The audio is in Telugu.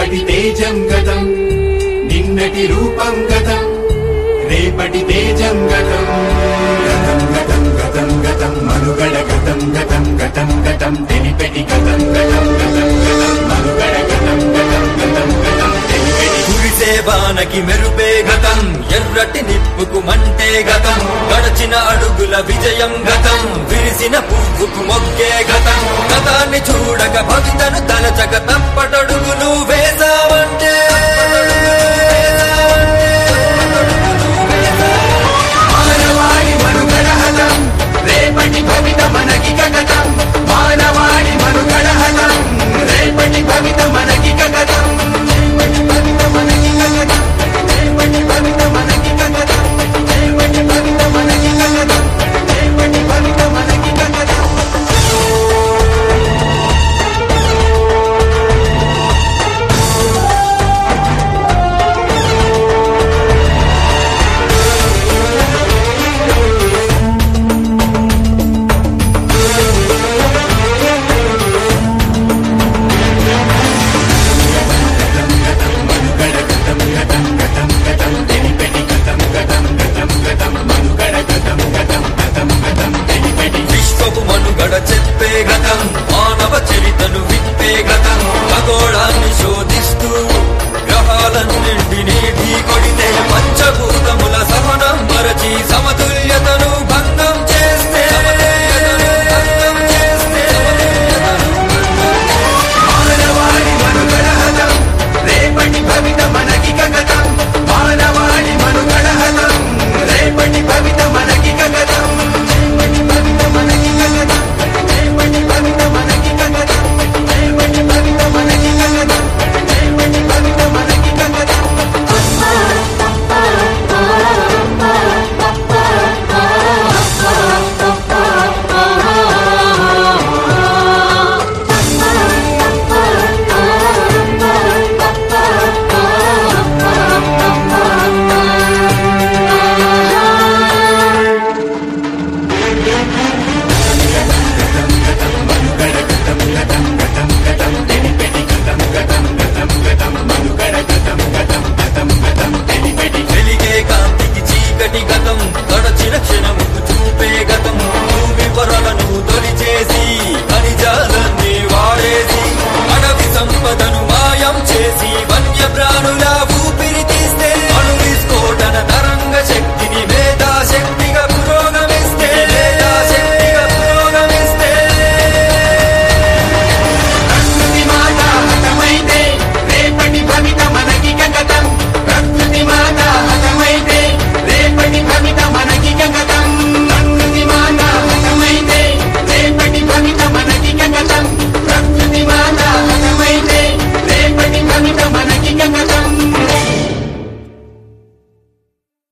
రేపటి తేజం గతం నిన్నటి రూపం గతం రేపటి తేజం గతం గతం గతం గతం గతం మనుగడ గతం గతం గతం గతం తెలిపెటి గతం గతం గతం గతం మనుగడ గతం గతం గతం గతం తెలిపెటి కురిసే వానకి మెరుపే గతం ఎర్రటి నిప్పుకు మంటే గతం గడచిన అడుగుల విజయం గతం విరిసిన పువ్వుకు మొగ్గే గతం గతాన్ని చూడక భవితను తలచక తప్పటడుగులు వేసావంటే